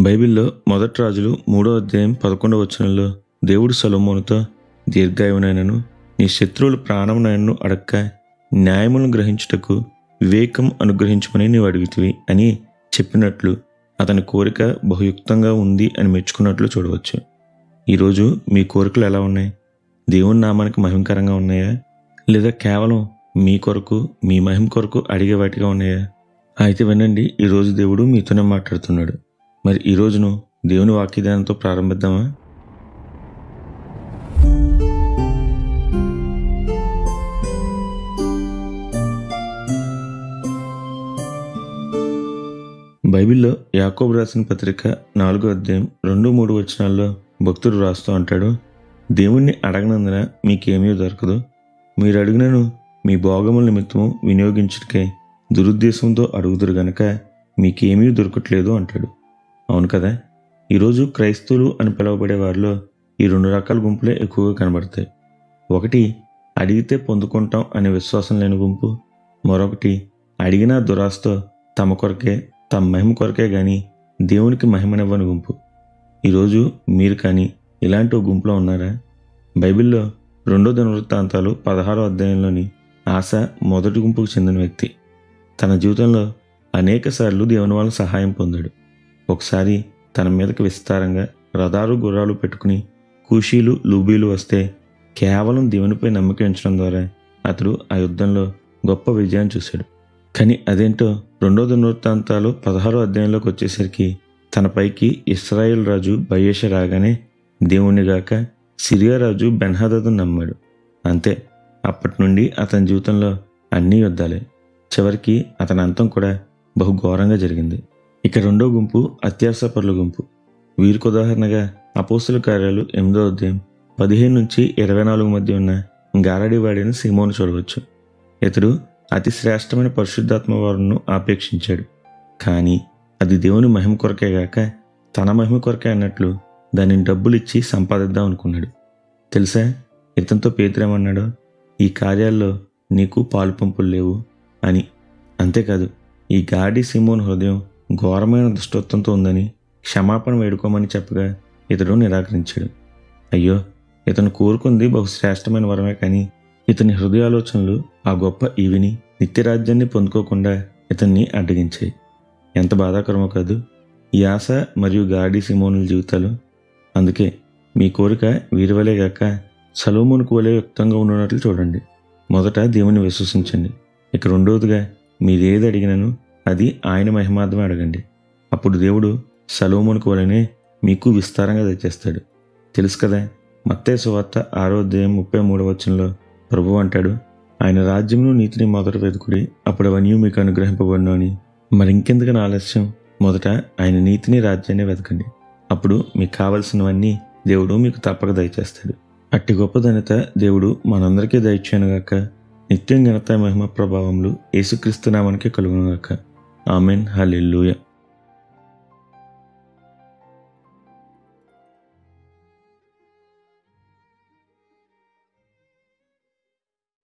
బైబిల్లో మొదటి రాజులు మూడో అధ్యాయం పదకొండవ వచనంలో దేవుడు సొలొమోనుతో దీర్ఘాయునైనను నీ శత్రువుల ప్రాణమునైనను అడక్క న్యాయములను గ్రహించుటకు వివేకం అనుగ్రహించమని నీవు అడుగుతివి అని చెప్పినట్లు అతని కోరిక బహుయుక్తంగా ఉంది అని మెచ్చుకున్నట్లు చూడవచ్చు ఈరోజు మీ కోరికలు ఎలా ఉన్నాయి దేవుని నామానికి మహిమకరంగా ఉన్నాయా లేదా కేవలం మీ కొరకు మీ మహిమ కొరకు అడిగే వాటిగా ఉన్నాయా అయితే వినండి ఈరోజు దేవుడు మీతోనే మాట్లాడుతున్నాడు మరి ఈ రోజును దేవుని వాక్యదానంతో ప్రారంభిద్దామా బైబిల్లో యాకోబు రాసిన పత్రిక నాలుగో అధ్యాయం రెండు మూడు వచనాల్లో భక్తుడు రాస్తూ అంటాడు దేవుణ్ణి అడగనందున మీకేమీ దొరకదు మీరు అడిగినను మీ భోగముల నిమిత్తము వినియోగించుటకే దురుద్దేశంతో అడుగుదురు గనక మీకేమీ దొరకట్లేదు అంటాడు అవును కదా ఈరోజు క్రైస్తవులు అని పిలువబడే వారిలో ఈ రెండు రకాల గుంపులే ఎక్కువగా కనబడతాయి ఒకటి అడిగితే పొందుకుంటాం అనే విశ్వాసం లేని గుంపు మరొకటి అడిగినా దురాస్తో తమ కొరకే తమ మహిమ కొరకే కానీ దేవునికి మహిమనివ్వని గుంపు ఈరోజు మీరు కానీ ఇలాంటి ఒక గుంపులో ఉన్నారా బైబిల్లో రెండో దినవృత్తాంతాలు పదహారో అధ్యాయంలోని ఆశ మొదటి గుంపుకు చెందిన వ్యక్తి తన జీవితంలో అనేక సార్లు దేవుని వాళ్ళ సహాయం పొందాడు ఒకసారి తన మీదకి విస్తారంగా రథాలు గుర్రాలు పెట్టుకుని కూషీలు లూబీలు వస్తే కేవలం దేవునిపై నమ్మకం ఉంచడం ద్వారా అతడు ఆ యుద్ధంలో గొప్ప విజయాన్ని చూశాడు కానీ అదేంటో రెండో దినవృత్తాంతాలు పదహారో అధ్యాయంలోకి వచ్చేసరికి తన పైకి ఇస్రాయేల్ రాజు బయేష రాగానే దేవుణ్ణి గాక సిరియా రాజు బెన్హదను నమ్మాడు అంతే అప్పటి నుండి అతని జీవితంలో అన్ని యుద్ధాలే చివరికి అతని అంతం కూడా బహు ఘోరంగా జరిగింది ఇక రెండో గుంపు అత్యాసపరుల గుంపు వీరికి ఉదాహరణగా అపోస్తుల కార్యాలు ఎనిమిదో అధ్యాయం పదిహేను నుంచి ఇరవై నాలుగు మధ్య ఉన్న గారడివాడిని సీమోను చూడవచ్చు ఇతడు అతి శ్రేష్టమైన పరిశుద్ధాత్మ వారును ఆపేక్షించాడు కానీ అది దేవుని మహిమ కొరకే గాక తన మహిమ కొరకే అన్నట్లు దానిని డబ్బులు ఇచ్చి సంపాదిద్దాం అనుకున్నాడు తెలుసా ఇతనితో పేతురేమన్నాడో ఈ కార్యాల్లో నీకు పాలు పంపులు లేవు అని అంతేకాదు ఈ గాడి సిమోన్ హృదయం ఘోరమైన దుష్టత్వంతో ఉందని క్షమాపణ వేడుకోమని చెప్పగా ఇతడు నిరాకరించాడు అయ్యో ఇతను కోరుకుంది బహుశ్రేష్టమైన వరమే కానీ ఇతని హృదయాలోచనలు ఆ గొప్ప ఈవిని నిత్యరాజ్యాన్ని పొందుకోకుండా ఇతన్ని అడ్డగించాయి ఎంత బాధాకరమో కాదు ఈ ఆశ మరియు గాడి సిమోనుల జీవితాలు అందుకే మీ కోరిక వీరి వలే గాక సలోమునికి వలె యుక్తంగా ఉన్నట్లు చూడండి మొదట దేవుని విశ్వసించండి ఇక రెండవదిగా మీరేది అడిగినను అది ఆయన మహిమార్థమే అడగండి అప్పుడు దేవుడు సలోమునికి వలనే మీకు విస్తారంగా తెచ్చేస్తాడు తెలుసు కదా మత్తయ్య సువార్త ఆరో అధ్యాయం ముప్పై మూడవ వచనంలో ప్రభు అంటాడు ఆయన రాజ్యమును నీతిని మొదట వెతుకుడి అప్పుడు అవన్నీ మీకు అనుగ్రహింపబడిను అని మరి ఇంకెందుకని ఆలస్యం మొదట ఆయన నీతిని రాజ్యాన్ని వెతకండి అప్పుడు మీకు కావలసినవన్నీ దేవుడు మీకు తప్పక దయచేస్తాడు అట్టి గొప్ప ధన్యత దేవుడు మనందరికీ దయచేయనుగాక నిత్యం ఘనత మహిమ ప్రభావములు యేసుక్రీస్తు నామానికి కలుగునుగాక ఆమెన్ హల్లెలూయా